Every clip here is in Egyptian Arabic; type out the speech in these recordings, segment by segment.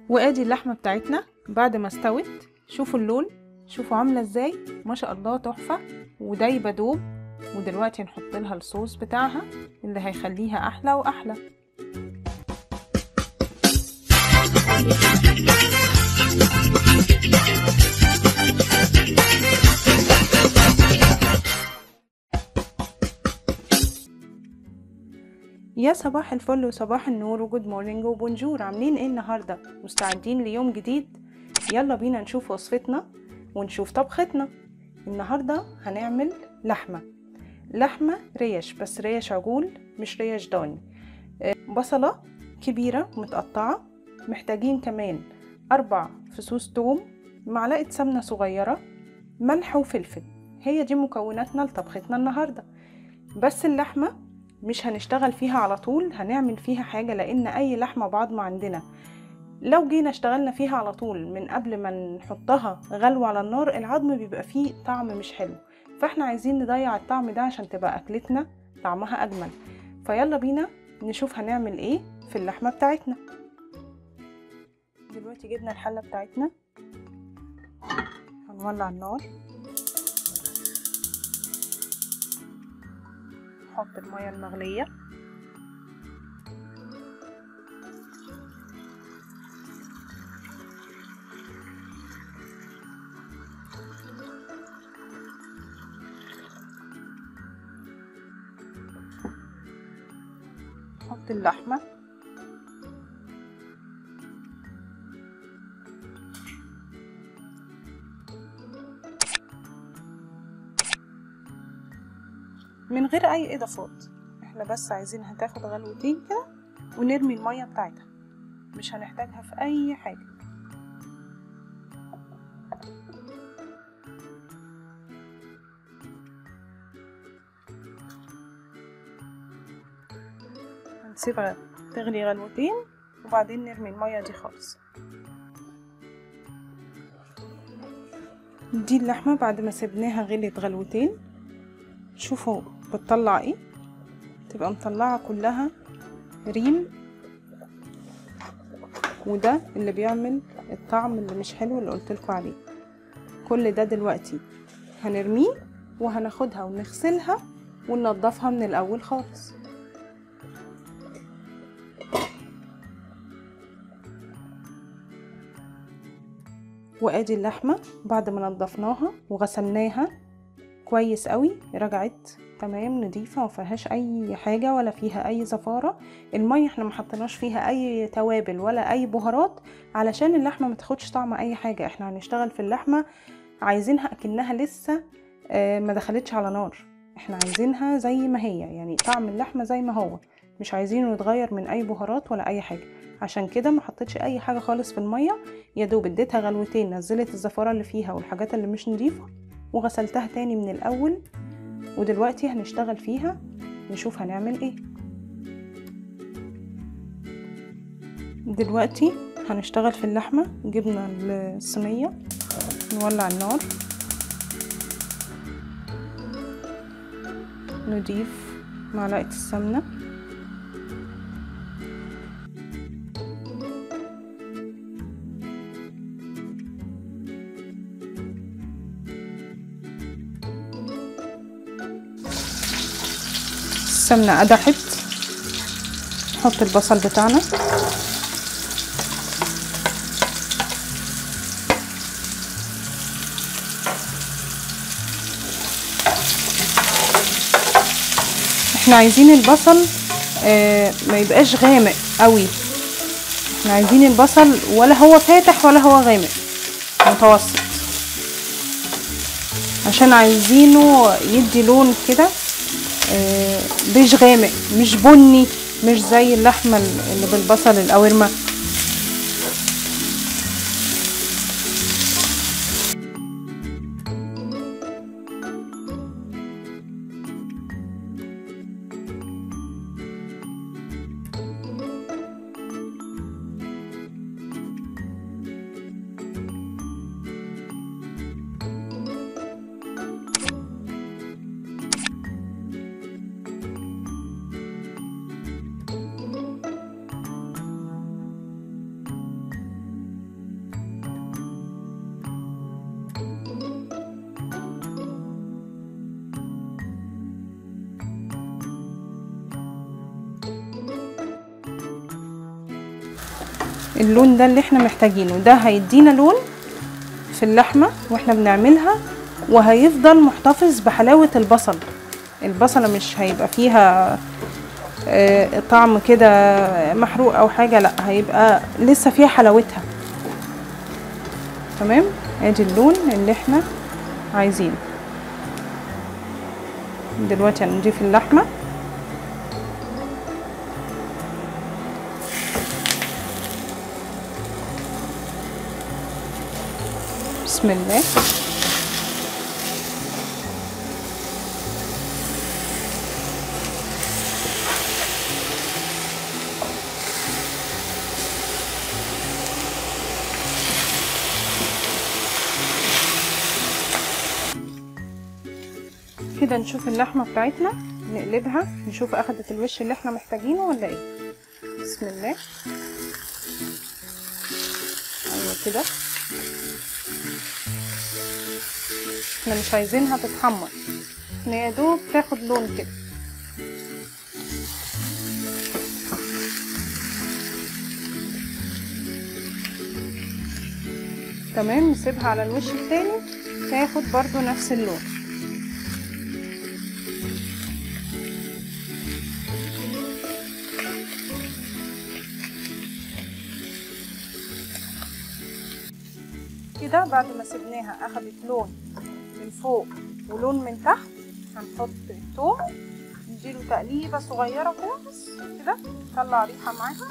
وادي اللحمه بتاعتنا بعد ما استوت شوفوا اللون شوفوا عامله ازاي ما شاء الله تحفه ودايبه دوب ودلوقتي نحط لها الصوص بتاعها اللي هيخليها احلى واحلى يا صباح الفل وصباح النور وجود مورنينج وبونجور عاملين ايه النهارده مستعدين ليوم جديد يلا بينا نشوف وصفتنا ونشوف طبختنا النهارده هنعمل لحمه لحمه ريش بس ريش عجول مش ريش ضاني آه، بصله كبيره متقطعه محتاجين كمان اربع فصوص توم معلقه سمنه صغيره ملح وفلفل هي دي مكوناتنا لطبختنا النهارده بس اللحمه مش هنشتغل فيها على طول هنعمل فيها حاجة لأن أي لحمة بعضم عندنا لو جينا اشتغلنا فيها على طول من قبل ما نحطها غلو على النار العظم بيبقى فيه طعم مش حلو فاحنا عايزين نضيع الطعم ده عشان تبقى أكلتنا طعمها أجمل فيلا بينا نشوف هنعمل ايه في اللحمة بتاعتنا دلوقتي جبنا الحلة بتاعتنا هنولع النار نحط المية المغلية نحط اللحمة من غير اي اضافات احنا بس عايزينها تاخد غلوتين كده ونرمي المية بتاعتها مش هنحتاجها في اي حاجة هنسيبها تغلي غلوتين وبعدين نرمي المية دي خالص دي اللحمة بعد ما سبناها غلت غلوتين شوفوا بتطلع ايه تبقى مطلعة كلها ريم وده اللي بيعمل الطعم اللي مش حلو اللي قلتلكوا عليه كل ده دلوقتي هنرميه وهناخدها ونغسلها وننضفها من الاول خالص وادي اللحمه بعد ما نضفناها وغسلناها كويس قوي رجعت تمام نضيفة ما فيهاش اي حاجة ولا فيها اي زفارة المية احنا ما حطيناش فيها اي توابل ولا اي بهارات علشان اللحمة ما تاخدش طعم اي حاجة احنا هنشتغل في اللحمة عايزينها اكنها لسه آه ما دخلتش على نار احنا عايزينها زي ما هي يعني طعم اللحمة زي ما هو مش عايزينه يتغير من اي بهارات ولا اي حاجة عشان كده ما حطيتش اي حاجة خالص في المية يا دوب اديتها غلوتين نزلت الزفارة اللي فيها والحاجات اللي مش نضيفة وغسلتها تاني من الأول ودلوقتي هنشتغل فيها نشوف هنعمل ايه دلوقتي هنشتغل في اللحمة جبنا الصينية نولع النار نضيف معلقة السمنة السمنة قدحت نحط البصل بتاعنا احنا عايزين البصل اه ما يبقاش غامق قوي احنا عايزين البصل ولا هو فاتح ولا هو غامق متوسط عشان عايزينه يدي لون كده بيج غامق مش بني مش زي اللحمة اللي بالبصل القوارمة اللون ده اللي احنا محتاجينه ده هيدينا لون في اللحمة واحنا بنعملها وهيفضل محتفظ بحلاوة البصل البصلة مش هيبقى فيها آه، طعم كده محروق او حاجة لا هيبقى لسه فيها حلاوتها تمام ادي اللون اللي احنا عايزينه دلوقتي هنضيف اللحمة بسم الله كده نشوف اللحمة بتاعتنا نقلبها نشوف اخدت الوش اللي احنا محتاجينه ولا ايه بسم الله ايوه كده احنا مش عايزينها تتحمر احنا يا دوب تاخد لون كده تمام نسيبها على الوش التاني تاخد برضو نفس اللون كده بعد ما سيبناها اخدت لون من فوق ولون من تحت هنحط الثوم نديله تقليبه صغيره خالص كده نطلع ريحه معاها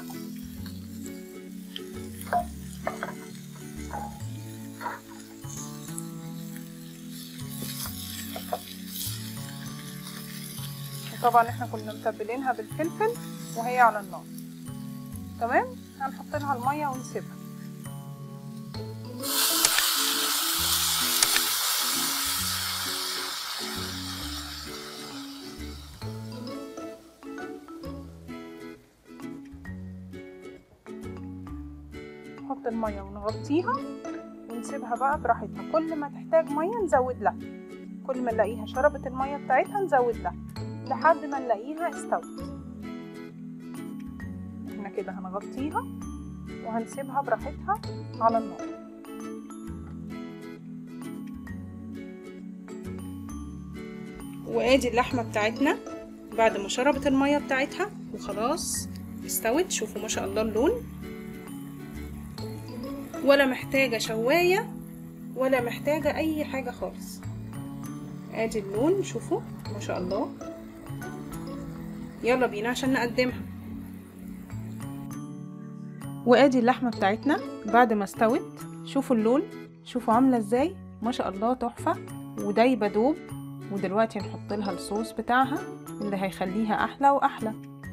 وطبعا احنا كنا متبلينها بالفلفل وهي على النار تمام هنحط لها الميه ونسيبها نحط الميه ونغطيها ونسيبها بقى براحتها كل ما تحتاج ميه نزود لها كل ما نلاقيها شربت الميه بتاعتها نزود لها لحد ما نلاقيها استوت احنا كده هنغطيها وهنسيبها براحتها على النار وادي اللحمه بتاعتنا بعد ما شربت الميه بتاعتها وخلاص استوت شوفوا ما شاء الله اللون ولا محتاجة شواية ولا محتاجة أي حاجة خالص ادي اللون شوفوا ما شاء الله يلا بينا عشان نقدمها وادي اللحمة بتاعتنا بعد ما استوت شوفوا اللون شوفوا عاملة ازاي ما شاء الله تحفة ودايبة دوب ودلوقتي نحط لها الصوص بتاعها اللي هيخليها احلى واحلى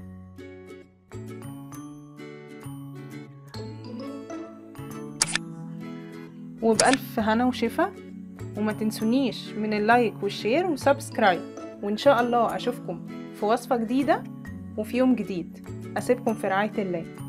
وبألف هنا وشفا وما تنسونيش من اللايك والشير وسبسكرايب وإن شاء الله أشوفكم في وصفة جديدة وفي يوم جديد أسيبكم في رعاية الله